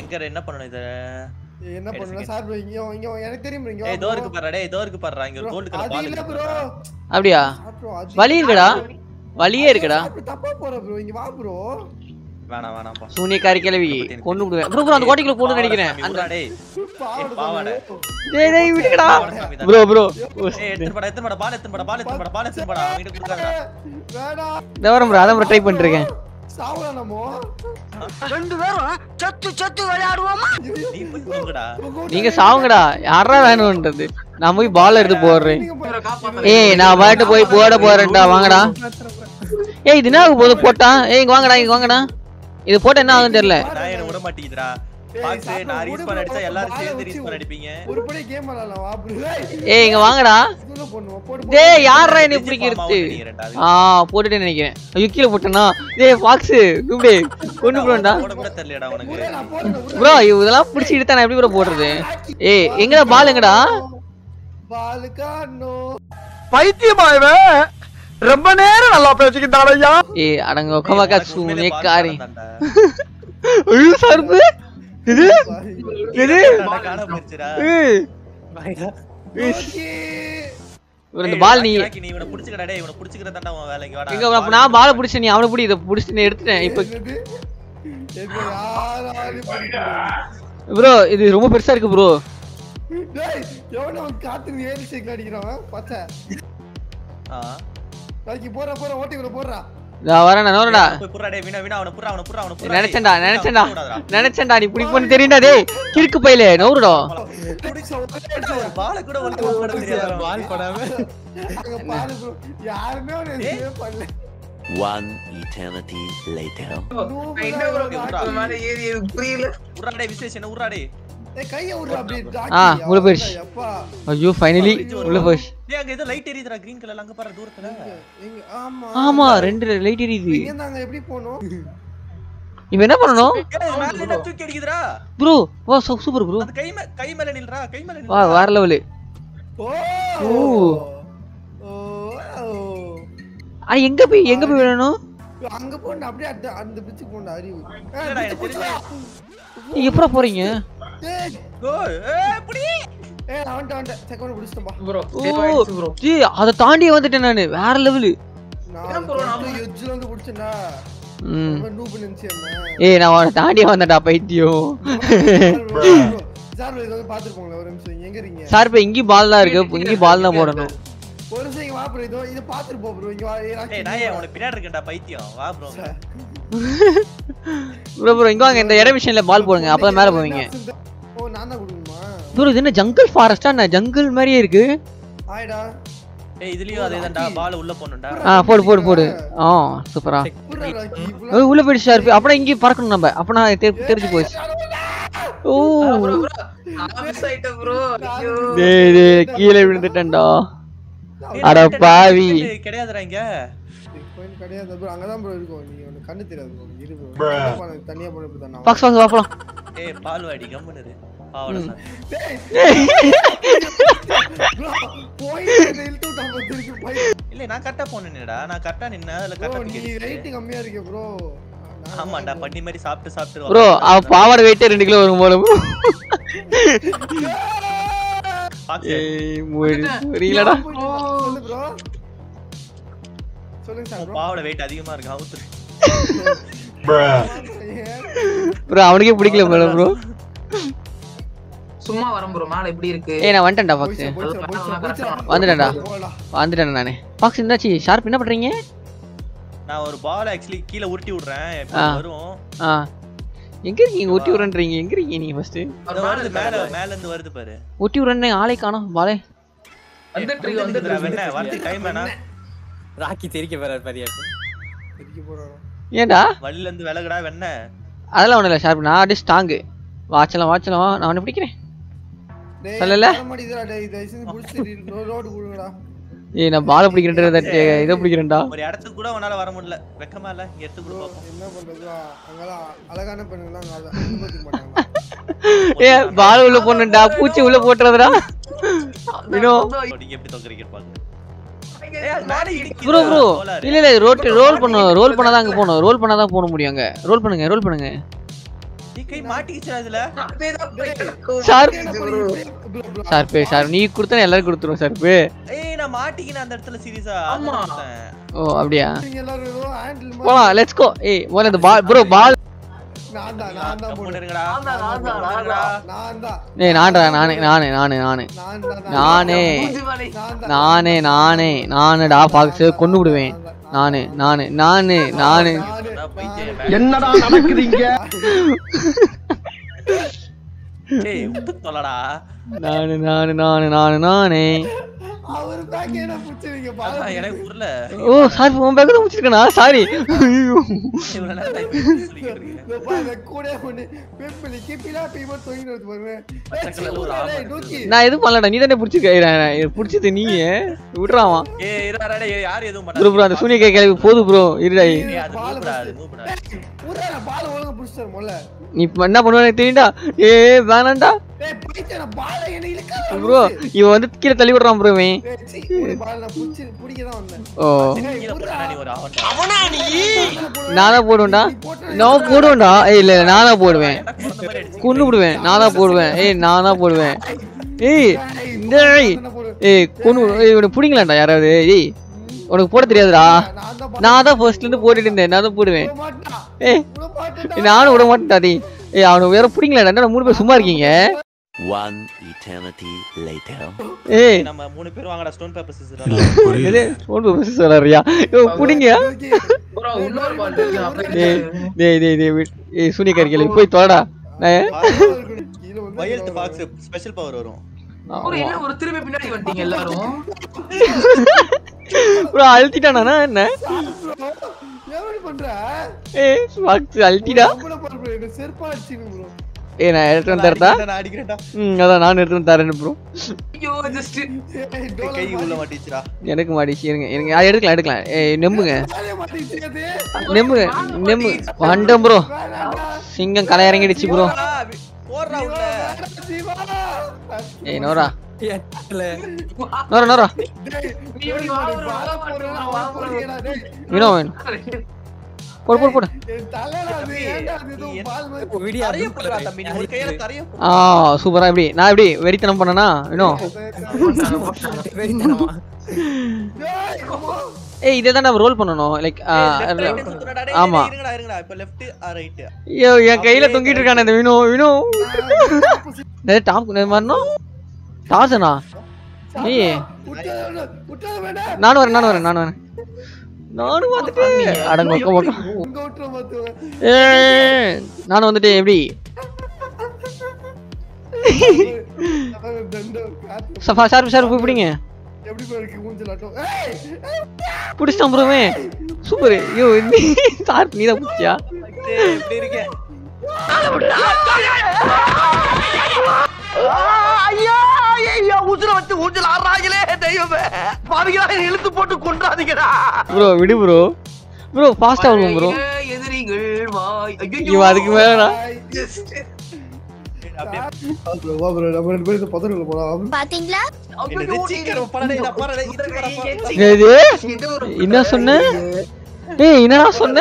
எங்க என்ன பண்ணணும் இத என்ன பண்ணணும் சார் bro, இங்க வா, இங்க வா, எனக்கு தெரியும் bro, இங்க வா ஏய் இதோ bro. இருக்கு பாரு டேய் இதோ இருக்கு பாரு இங்க ஒரு Bro, கோல்ட் கலர் அது பால் இல்ல இருக்கு bro. பாரு. அப்படியா சார் bro, அது வலி இருக்குடா வலியே இருக்குடா சார் bro, தப்பா போற bro, இங்க வா bro. வேணாம் வேணாம்ப்பா சூனியக்காரி கிளவி கொண்டு விடுவேன் ப்ரோ ப்ரோ அந்த கோட்டைக்குள்ள போட்டு நினைக்கிறேன் சாமி, விட்றா டேய் பாவாடை பாவாடை. bro. டேய் டேய் விடுடா பாவாடை சாமி தானே. ப்ரோ ப்ரோ ஏய் எடுத்து படா எடுத்து படா பால் எடுத்து படா பால் எடுத்து படா பால் எடுத்து படா அவங்கிட்ட கொடுக்காதடா வேணாம். இந்த வரேன் ப்ரோ அதான் ப்ரோ ட்ரை பண்ணிட்டு இருக்கேன் சாவலாம் நம்மோ. ரெண்டு பேரும் சத்து சத்து விளையாடுவோமா நீ போய் தூங்குடா நீங்க சாவுங்கடா யாரா வேணும்ன்றது நான் போய் பால் எடுத்து போடுறேன் நீங்க இவரை போய்- காப்பாத்துறேன். ஏய் நான் பாட்டு போய் போட போறேன்டா வாங்கடா ஏய் இது என்ன ஆகும் போது போட்டான் ஏய் இங்க வாங்கடா இங்க வாங்கடா இது போட்டா என்ன ஆகும் தெரியல நான் என்ன விட மாட்டேங்குதுடா ஏய், பாக்ஸ் சாப்பிட நான் விடு ரீஸ்பான் bro, அடிச்சா எல்லாரும் பாலை சேர்ந்து வச்சு ரீஸ்பான் அடிப்பீங்க உருப்படியா game விளையாடலாம், வா bro. ஏய், ஏய் இங்க வாங்கடா இதுல போடணும், போடு, போடு. டேய் யாரா என்ன Digit form பிடிக்கிறது ஆகும் நினைக்கிறேன்டா, அது. ஆ போட்டுட்டேன்னு நினைக்கிறேன் ஐயோ கீழே போட்டேனா டேய் ஃபாக்ஸ் கூப்பிடு கொண்டு போறேன்டா போட கூட தெரியலடா உனக்கு விடு, நான் போடுறேன், விடு. ப்ரோ இதெல்லாம் பிடிச்சி எடுத்தா நான் எப்படி ப்ரோ போடுறது ஏய் எங்கடா பால் எங்கடா பாலுக்கா no. பைத்தியமா இவன் ரொம்ப நேரம் நல்லா பேசிக்கிட்டான் ஐயா ஏய் அடங்க ஏய், உக்கமாக்கா உனக்கு உண்மையிலே சூனே பால் காரி தானேதான்டா. ஐயோ சர்ப்பு இது இது நான் காணாம போயிருச்சுடா. ஏய் Okay. ஒரு இந்த ஏய், பால் நீ ராக்கி, ராக்கி, நீ இவனை புடிச்சுக்கடா, டேய், இவனை புடிச்சுக்கிறதான்டா உன் வேலை, இங்க வாடா. எங்க அப்ப நான் பாலை பிடிச்ச நீ அவனை பிடி இதை பிடிச்சி நீ எடுத்துட்டேன் இப்போ என்னது? என்ன யாராலும் பிடிக்கல. ப்ரோ இது ரொம்ப பெருசா இருக்கு ப்ரோ டேய், எவனோ அவன் காத்துல ஏறி சைக்கிள் அடிக்கிறான், பச்சை. ஆ. நாளைக்கு போறா, போறா, ஓட்டிக்குள்ள போடுறா. நான் வரேன் நோரடா போய் புர்றா, டேய், வினா, வினா, அவனை புர்றா, அவனை புர்றா, அவனை புர்றா, நினைச்சேன்டா டேய். நினைச்சேன்டா வினா, விடாதடா. நினைச்சேன்டா நீ பிடிப்பன்னு தெரியும்டா டேய் கிறுக்கு பையில நோருடா பிடிச்ச ஒரே ஏன்டா, ஒரு பாலை கூட ஒழுங்கா போட தெரியாதா பால் படாம அங்க பாரு bro. யாருமே அவனை எதுவுமே பண்ணல. One eternity later. நான் என்ன bro காட்டு மேல ஏறி எனக்கு புரியல உர்றா, டேய், விசேஷ், என்ன உர்றா, டேய். ஏய், கையை விட்றா அப்படியே, ராக்கி. ஆ, உள்ள போயிடுச்சு. அப்பா. ஐயோ ஃபைனலி உள்ள போய் டேய், அங்க ஏதோ light எரியுதுடா, green colour, அங்க பாரு, தூரத்துல. எங்க- ஆமா. ஆமா ரெண்டு லைட் எரியுது இங்க நாங்க எப்படி போனோம் இப்போ என்ன பண்ணணும் ஏய், மேல என்ன தூக்கி அடிக்குதுடா? ப்ரோ வா சூப்பர் ப்ரோ அது கை மே- கை மேல நில்றா, கை மேல வா நில்றா. வேற லெவலு ஓ ஓ. ஓ ஆ எங்க போய் எங்க போய் விழணும் அங்க போன அப்படியே அந்த அந்த பிச்சுக்கு போன அறிவு ஏய், இல்லடா, பிச்சு எனக்கு போச்சுடா. நீங்க எப்படா போறீங்க ஏய், ஓய், ஏய், புடி. ஏய், நான் வந்துட்டேன், வந்துட்டேன். செகண்ட் பிடிச்சிட்டேன்பா. ப்ரோ ஓ ஜி அத தாண்டி வந்துட்டேன் நானு வேற லெவலு நான் என்ன bro, வந்து edge ல வந்து பிடிச்சேன்டா. ம் ரொம்ப noob நினைச்சேன் என்ன. ஏய் நான் அவனை தாண்டி வந்தேன்டா பைத்தியம் சார் இது வந்து பாத்துருப்போங்களா ஒரு நிமிஷம் எங்க இருக்கீங்க சார் இப்போ இங்கேயும் பால் தான் இருக்கு இங்கேயும் பால் தான் போடணும் ஒரு நிமிஷம் இங்க வா ப்ரோ இதோ இத பாத்துருப்போம் ப்ரோ இங்க வா ஏய், ராக்கி, டேய், நான் ஏன் உனக்கு பின்னாடி இருக்கேன்டா, பைத்தியம். வா bro. ப்ரோ ப்ரோ இங்க வாங்க இந்த இட மிஷின்ல பால் போடுங்க அப்பதான் மேல போவீங்க ஓ நான் தான் கொடுக்கணுமா ப்ரோ இது என்ன ஜங்கிள் ஃபாரஸ்டா நான் ஜங்கிள் மாதிரியே இருக்கு ஆயிடா ஏய், இதுலயும் அதேதான்டா, ball உள்ள போகணும்டா. ஆ போடு போடு போடு ஆ சூப்பரா புர்ரா ராக்கி இவ்வளவு ஏய், உள்ள போயிடுச்சு ஷார்ப் அப்பனா இங்கேயும் பறக்கணும் நம்ம அப்பனா தெ- தெரிஞ்சு போச்சு ஓ ப்ரோ ப்ரோ நான் மிஸ் ஆயிட்டேன் ப்ரோ ஐயோ டேய் டேய் கீழே விழுந்துட்டேன்டா ஏய், அட நான் பாவி. கிட்ட கிடையாதுடா இங்க. கோயில் கிடையாது ப்ரோ அங்கதான் ப்ரோ இருக்கும் நீ உனக்கு கண்ணு தெரியாது ப்ரோ இரு ப்ரோ தனியா போன இப்படி தான் பாக்ஸ் வாங்க வாப்பலாம் ஏய், பால் வாடி, கம்முனு இரு. பாவாடை சாமி. ப்ரோ போய் என்ன இழுத்து விட்டான் bro, திருப்பி போய் இல்ல, நான் கரெக்டா போனேனேடா. நான் கரெக்டா நின்னேன், அதுல ப்ரோ கரெக்டா நீ ticket வெயிட் இருக்கு. கம்மியா இருக்கு ப்ரோ ஆமாண்டா, பன்னி மாதிரி சாப்பிட்டு சாப்பிட்டு ப்ரோ அவ பாவாடை வெயிட்டே ரெண்டு கிலோ வரும் போல ப்ரோ பாக்ஸ் ஏய் முடி புரியலடா சொல்லு ப்ரோ சொல்லுங்க சார் உன் ப்ரோ பாவோட weight அதிகமா இருக்கு அவுத்துரு. ப்ரோ அவனுக்கே பிடிக்கல போல ப்ரோ சும்மா வரேன் ப்ரோ மேல எப்படி இருக்கு ஏய் நான் வந்துட்டேன்டா பாக்ஸ் வந்துட்டேன்டா. வந்துட்டேன் நானே பாக்ஸ் இருந்தாச்சு ஷார்ப் என்ன பண்றீங்க நான் ஒரு பால் ஆக்சுவலி கீழ உருட்டி விடுறேன் எப்ப ஆ. வரும் ஆ எங்க இருக்கீங்க ஒட்டி விடுறேன்றீங்க எங்க இருக்கீங்க நீங்க ஃபர்ஸ்ட் அது வருது மேல மேல இருந்து வருது பாரு ஒட்டி விடுறேன்னு ஆளை காணோம் பாலே வந்துட்டு இருக்கு, வந்துட்டு வந்துட்டுடா, இருக்கு. வெண்ண வரது டைம் வேணா ராக்கி தெரிக்க போறாரு பாரியா ஏன்டா வழியில இருந்து விலகுடா வெண்ண அதெல்லாம் ஒண்ணும் இல்ல ஷார்ப் நான் அப்படியே ஸ்ட்ராங்கு வாச்சலாம் வாச்சலாம் வா, நான் உன்னை பிடிக்கிறேன் சொல்லல? ரோடு கொடுங்கடா ஏய் நான் பாலை பிடிக்கிறேன் இதை பிடிக்கிறேன்டா ஒரு இடத்துக்கு கூட உன்னால வர முடியல வெக்கமா இல்ல இங்க எடுத்து கூட பாப்போம் என்ன பண்றது அங்கெல்லாம் அழகான பெண்கள்லாம் அங்க அதை அனுமதிக்க மாட்டாங்க ஏ பால் உள்ள போடணும்டா பூச்சி உள்ள போட்டுறதுடா வினோ நீங்க எப்படி தொக்கறீங்க பாருங்க ஏய், அது மேல இடிக்குதுடா, ப்ரோ ப்ரோ கோளாறு. இல்ல இல்ல ரோட் ரோல் பண்ணணும் ரோல் பண்ணாதான் அங்க போகணும் ரோல் பண்ணாதான் போக முடியும் அங்க ரோல் பண்ணுங்க ரோல் பண்ணுங்க நீ கை மாட்டிக்கிச்சுடா இதுல அதேதான் போய் நடக்கும். Sir bro. சார் பே சார் நீ கொடுத்தா எல்லாரும் கொடுத்துருவோம் சார் பே ஏய் நான் மாட்டிக்கினேன் அந்த இடத்துல சீரியஸா ஆமா. ஓ அப்படியா நீங்க எல்லாரும் ஏதோ handle போலாம் லெட்ஸ் கோ ஏய் முதல்ல இந்த பால் ப்ரோ பால் நான் தான் நான் தான் போடுறேன் இருங்கடா நான் தான், நான் தான், நான் தான். நான் தான் ஏய் நான்டா நானே நானே நானே நானே நான் தான் நானே மூஞ்சி மேலே. நான் தான் நானே நானே நானுடா பாக்ஸ் கொண்டு விடுவேன் நானு நானு நானு நானு பைத்தியம் என்னடா நடக்குதுங்க ஏய் விட்டு தொலைடா நானு நானு நானு நானு நானே அவர் பேக் என்ன புடிச்சிருக்கீங்க அதான் பாருங்க எனக்கு புரியல ஓ சார் உன் பேக் தான் முடிச்சிருக்கேனா சாரி இவ்வளவு நேரம் நான் இப்படி சொல்லிக்கிட்டு இருக்கேன். இந்த பாருங்க கூட ஒண்ணு பெப்பிலி கிப்பிலா பீம தொங்கிட்டு வருது பாருங்க பச்சை கலர்ல ஒரு ஆமை நோக்கி நான் எதுவும் பண்ணலடா நீ தானே பிடிச்சிருக்க பிடிச்சது நீ விட்றாமா ஏய் இருடா டேய், ஏய், யார் எதுவும் ப்ரோ ப்ரோ அந்த சூனிய கை கிளம்பி போது ப்ரோ இருடா ஏய், அது மூவ்டா, அது மூவ்டா. ஊரா பால ஒழுங்கா புடிச்சாரு முதல்ல நீ இப்ப என்ன பண்ணுவேன்னு தெரியும்டா ஏ வேணாம்டா ஏய் பைத்தியன பால என்ன இழுக்காத ப்ரோ இவன் வந்து கீழே தள்ளி விடுறான் ப்ரோ இவன் ஏய் சீ ஒரு பால நான் புடிச்சு புடிக்க தான் வந்தேன் ஓ கீழே போட்டா நீ ஒரு அவன்டா. நானா போடுவேன்டா நான் போடுவேன்டா ஏய் இல்ல இல்ல நானா போடுவேன் எனக்கு குழந்தை மாதிரி அடிச்சு. கொண்டு விடுவேன் நானா போடுவேன் ஏய் நானா போடுவேன் ஏய் டேய் ஏய் கொண்டு ஏய் இவனை பிடிங்களாண்டா யாராவது ஏய் உனக்கு போட தெரியாதுடா நான் தான் நான் தான் ஃபர்ஸ்ட்ல இருந்து போட்டுட்டு இருந்தேன் நான் தான் போடுவேன் போட மாட்டான் ஏய் விட மாட்டேன்டா ஏய், நானும் விட மாட்டேன்டா டேய் ஏய் அவனுக்கு வேற பிடிங்களாடா என்ன மூணு பேர் சும்மா இருக்கீங்க One eternity later. ஏய் நம்ம மூணு பேர் வாங்கடா ஸ்டோன் பேப்பர் சிசர் எது ஃபோன் பேசி சொல்றியா ஏய் புடிங்க ஓகே bro, இன்னொரு ball இருக்கு, அப்படியே டேய் டேய் டேய் டேய் விட்- ஏய் சூனிய கறிக்கல போய் தொலைடா நான் கீழ வந்து வயல்ட் ஃபாக்ஸ் ஸ்பெஷல் பவர் வரும் bro, என்ன ஒரு திரும்பி பின்னாடி வந்துட்டீங்க எல்லாரும் ப்ரோ அழுத்திட்டானா என்ன எப்படி பண்ற ஏய் பாக்ஸ் அழுத்திடா நம்மள பாரு bro என்ன செருப்பா அடிச்சிங்க ப்ரோ ஏய் நான் எடுத்து வந்து தரட்டா நான் அடிக்கிறேன்டா ம் அதான் நான் எடுத்து வந்து தரேன் ப்ரோ ஐயோ ஜஸ்ட் ஏய் கை உள்ள மாட்டிச்சுடா எனக்கு மாடிச்சு இருங்க இருங்க அது எடுக்கலாம் எடுக்கலாம் ஏய் நெம்புங்க வேலைய மாட்டிச்சு அது நெம்புங்க நெம்பு வண்டம் ப்ரோ வேணாடா சிங்கம் கலை இறங்கிடுச்சு ப்ரோ போடா, வி- போடுறா உள்ள வேணாடா ஜீவா ஏய் நோரா இல்ல. நோரா நோரா டேய் நீ இப்படி வா bro, வா bro, போடுறா வா வா bro. போடுறா டேய் வேணும் வேணும் போடு போடு போடு என் தலைடா அது ஏன்டா அது ஏதோ பால் மாதிரி ஓ, விடியா, தரைய blue போடுறா color. தம்பி நீ ஒரு கையில தரைய போடு. ஆ சூப்பரா எப்படி நான் எப்படி வெறித்தனம் பண்ணனா வேணும் வெறித்தனமா? டேய் அம்மா ஏய் இதை தான் நம்ம ரோல் பண்ணணும் லைக் ஏய், left, right சுத்துறடா, டேய், ஆமா. டேய், இருங்கடா இருங்கடா இப்ப லெஃப்ட் ரைட் ஐயோ என் கையில தொங்கிட்டு இருக்கானே இந்த வினோ வினோ டாப் வரணும் டாசனா ஏய் விட்டாத விட்டாத வேண்டாம் நானும் வரேன் நானும் வரேன் நானும் வரேன் நானும் வந்துட்டு அடங்க பக்கம் பக்கம் உங்க விட்டுற மாத்துவேன் ஏய் நானும் வந்துட்டு எப்படி தண்டம் காத்து சஃபா சார் சார் போய் பிடிங்க எப்படி bro இருக்கு மூஞ்சலாட்டம் ஏய் பிடிச்சிட்டான் ப்ரோவே சூப்பர் ஐயோ நீ சார் நீ தான் பிடிச்சியா எப்படி இருக்க ஐயா ஐயா உசுர வச்சு ஊஞ்சல் ஆடுறாங்களே தெய்வமே பாவிகளா இழுத்து போட்டு கொண்டாதீங்கடா ப்ரோ விடு ப்ரோ ப்ரோ ஃபாஸ்டா வருவோம் ப்ரோ பழைய எதிரிகள் வாய் ஐயோ இவன் அதுக்கு மேலடா ஜஸ்ட் அப்படியே வா bro வா bro நம்ம ரெண்டு பேரும் பதறல போலாம் பாத்தீங்களா என்னது சீக்கிரம் போடா டேய், நான் போறேன், இது போடா, போடா. ஏது இது ஒரு என்ன சொன்ன ஏய் என்னடா சொன்ன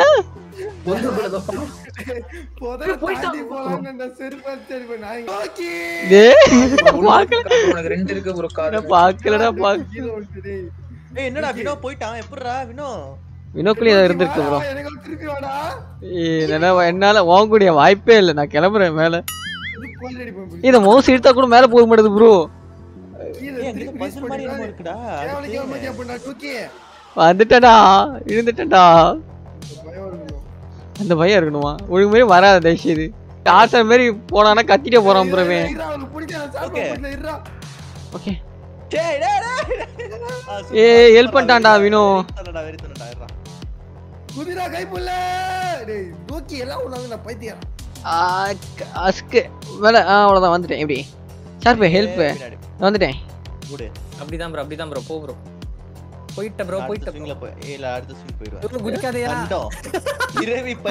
போதல தாண்டி போலாம் நான் செருப்பா சரி போய் நான் ஓகே டேய் பார்க்கல உனக்கு ரெண்டு இருக்கு ஒரு கார் நான் பார்க்கலடா பாக்க கீழ விட்டு டேய் ஏய் என்னடா வினோ போயிட்டான் எப்படிடா வினோ வினோக்குள்ளே ஏதோ இருந்திருக்கு ப்ரோ எனக்கு திருப்பி வாடா ஏய் என்ன என்னால வாங்கக்கூடிய வாய்ப்பே இல்லை நான் கிளம்புறேன் மேல இது கோல் அடி பண்ணு இத மவுஸ் எடுத்தா கூட மேல போக மாட்டேது ப்ரோ கீழ ஏய் திருப்பி அங்க பஸ் மாதிரி என்னமோ இருக்குடா கேவல கேவல கேப்படா தூக்கி வந்துட்டேன்டா விழுந்துட்டேன்டா பயம் இருக்கணும் அந்த பையன் இருக்கணுமா ஒழுங்கு மாதிரி வராத தயவுசெய்து ஆசர் மாதிரி போனானா கத்திட்டே போறான் ப்ரோவே இருடா, அவனுக்கு பிடிக்காத சாப்பிட Okay. முடியல, இருடா. ஓகே டேய் டேய் டேய் ஆ, சூப்பர். ஏய் ஹெல்ப் பண்ணிட்டான்டா வினோ வெறித்தனடா, வெறித்தனடா, இருடா. குதிரா கைப்புள்ள டேய் தூக்கி எல்லாம் உள்ளாங்க நான் பைத்தியம் அஸ்கு மேல ஆ அவ்வளவுதான் வந்துட்டேன் எப்படி ஷார்ப்பு ஹெல்ப் ஏய், பின்னாடி. வந்துட்டேன் விடு. அப்படிதான் ப்ரோ அப்படிதான் ப்ரோ போ ப்ரோ போயிட்ட ப்ரோ அடுத்த போயிட்ட swingல போய் ஏய், இல்ல, அடுத்த swing போயிடுவேன். bro குடிக்காதயா கண்டம். இரவி பை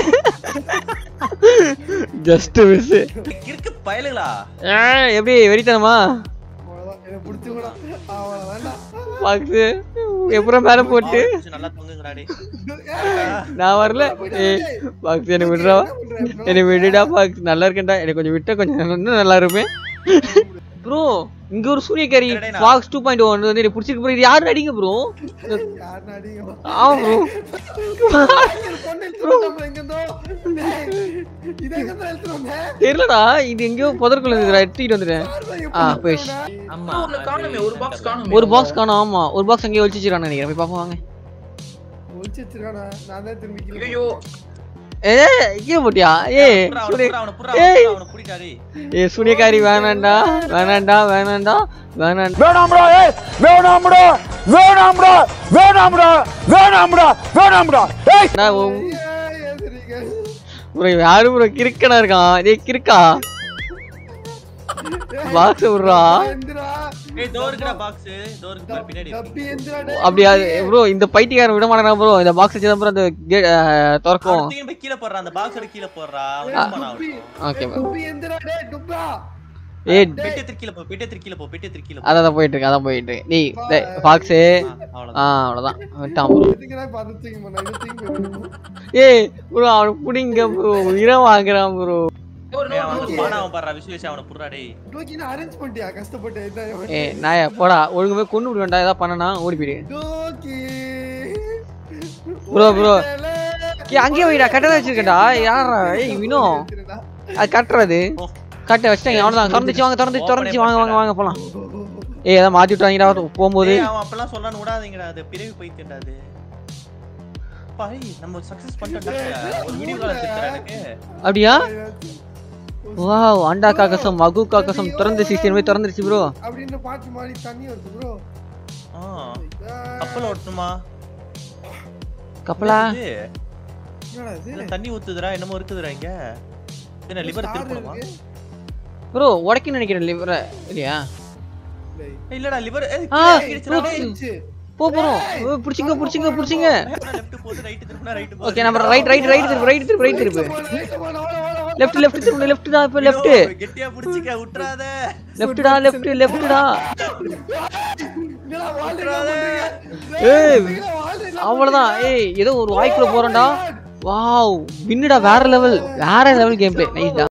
ஜஸ்ட் மிஸ் இருக்கு பயலுங்களா எப்படி வெறித்தனமா அவ்வளவுதான் எனக்கு பிடிச்சு கூட அவ்வளவு வேண்டாம் பாக்ஸ் எப்பறம் மேல போட்டு நல்லா தொங்குங்கடா டேய் நான் வரல ஏய் பாக்ஸ் என்ன விடுறா என்னை விடுடா பாக்ஸ் நல்லா இருக்கேன்டா எனக்கு கொஞ்சம் விட்டா கொஞ்சம் இன்னும் நல்லா இருப்பேன் ப்ரோ இங்க ஒரு சூரியக்காரி என்னடா? ஃபாக்ஸ் டூ பாயிண்ட் ஒன் வந்து எனக்கு பிடிச்சிருக்கு ப்ரோ இது யாரு அடிங்க ப்ரோ யார் நடிங்க ஆமா ப்ரோ கொண்டு எடுத்துட்டு எங்கேருந்தோ இதை எங்க எடுத்துட்டு வந்தேன் தெரியலடா இது எங்கேயோ புதற்குள்ள இருக்குடா எடுத்துக்கிட்டு வந்துட்டேன் ஆ போயிடுச்சு ஆமா ஒண்ணு காணுமே ஒரு பாக்ஸ் காணுமே ஒரு பாக்ஸ் காணும் ஆமா ஒரு பாக்ஸ் அங்கேயே ஒழிச்சு வச்சிருக்கான்னு நினைக்கிறேன் போய் பாப்போம் வாங்க ஒளிச்சு வச்சிருக்கானா நான் தான் திரும்பி கீழே ஐயோ ஏ கீழே போட்டியா ஏ புறா, அவனை சூரிய புறா, அவனை புறா, ஏய். அவனை புடிடா டேய் ஏ சூரியக்காரி வேணாண்டா வேணாண்டா வேணாண்டா வேணாண்டா வேணாம்டா ஏய் வேணாம்டா வேணாம்டா வேணாம்டா வேணாம்டா வேணாம்டா ஏய் நான் உன்- ஏய், எதிரிங்க. ப்ரோ யாரும் ப்ரோ கிறுக்கனா இருக்கான் டேய் கிறுக்கா பாக்ஸ் விடுறா எந்திரா ஏய் இதோ இருக்குடா பாக்ஸ் இதோ இருக்கு பாரு பின்னாடி தப்பி எந்திரா டேய். அப்படியா ப்ரோ இந்த பைத்தியக்காரன் விட மாட்டானா ப்ரோ இந்த பாக்ஸ் வச்சு ப்ரோ அந்த gate, அஹ், திறக்கும் அவனை தூக்கி போய் கீழே போடுறா அந்த பாக்ஸோட கீழே போடுறா அவன் என்ன பண்ணா துப்பி. ஓகே துப்பி எந்திரா டேய் டுப்பா ஏய் பெட்டி திருக்கி கீழே போ பெட்டி திருக்கி கீழே போ பெட்டி திருக்கி கீழே போ அதான் போயிட்டு இருக்கு அதான் போயிட்டு இருக்கு நீ பாக்ஸு ஆ, அவ்வளவுதான் ஆ அவ்வளோதான் விட்டான் ப்ரோ எதுக்குடா இப்ப அதை தூக்கி போனா இதை தூக்கி போயிரு. ஏய் ப்ரோ அவனுக்கு பிடிங்க ப்ரோ உயிரை வாங்குறான் ப்ரோ ஒரு ஏய், அவன் நோட் வந்து பானாவன் பாடுறா விசுவேஷ் அவனை புடுறா டேய் டோக்கி நான் அரேஞ்ச் பண்ணிட்டியா கஷ்டப்பட்டு இதான் இவன். ஏய் நாயா போடா ஒழுங்குமே கொண்டு விட வேண்டாம் ஏதாவது பண்ணனா ஓடி போயிடு டோக்கி Bro, bro. ஏய் அங்கேயே வைடா கட்டதை வச்சிருக்கேன்டா யாரா ஏய் வினோ அது கட்டுறது ஓ. கட்ட வச்சிட்டாங்க அவனதான் திறந்துச்சு வாங்க திறந்துச்சு திறந்துச்சு வாங்க வாங்க வாங்க போலாம் ஏய் ஏதாவது மாத்தி விட்டாங்கடா போகும்போது ஏய், அவன் அப்பெல்லாம் சொல்லான்னு விடாதீங்கடா அது பிறவி பைத்தியம்டா அது பாய் நம்ம சக்சஸ் பண்ணிட்டோம்டா ஒரு வீடியோ கால் எடுத்துறா எனக்கு அப்படியா வாவ் அண்டா காக்கசம் மகு காக்கசம் திறந்து சீசன் போய் திறந்துருச்சு ப்ரோ அப்படின்னு பாட்டு மாதிரி தண்ணி வருது ப்ரோ ஆ கப்பல் ஓட்டணுமா கப்பலா இது, என்னடா இது இதுல தண்ணி ஊத்துதுடா என்னமோ இருக்குதுடா இங்க என்ன லிவர் Star திருப்பணுமா இருக்கு. ப்ரோ உடைக்க நினைக்கிறேன் லிவர இல்லையா டேய். ஏய், இல்லடா லிவர் ஆ, கிடிச்சுடா டேய் ஆயிடுச்சு. போ போறோம் ஓ, பிடிச்சிங்க பிடிச்சிங்க பிடிச்சிங்க லெஃப்ட் போகுது ரைட் திரும்பினா ரைட் போகுது ஓகே நம்ம ரைட் ரைட் ரைட் திருப்பு ரைட் திருப்பு ரைட் திருப்பு போடு, right போடு, ஓடு, ஓடு, ஓடு. லெஃப்ட் லெஃப்ட் திருப்பு லெஃப்ட் தான் இப்போ லெஃப்ட் ஐயோ, கெட்டியா புடிச்சிக்க விட்டுறாத லெஃப்ட்டா லெஃப்ட் லெஃப்ட்டா என்னடா வாழ்றீங்க பண்றீங்க? ஏய் என்னடா வாழ்றீங்க அவ்வளவுதான் ஏய் ஏதோ ஒரு வாய்க்குள்ள போறேன்டா வாவ் வின்னுடா வேற லெவல் வேற லெவல் கேம் பிளே நைஸ்டா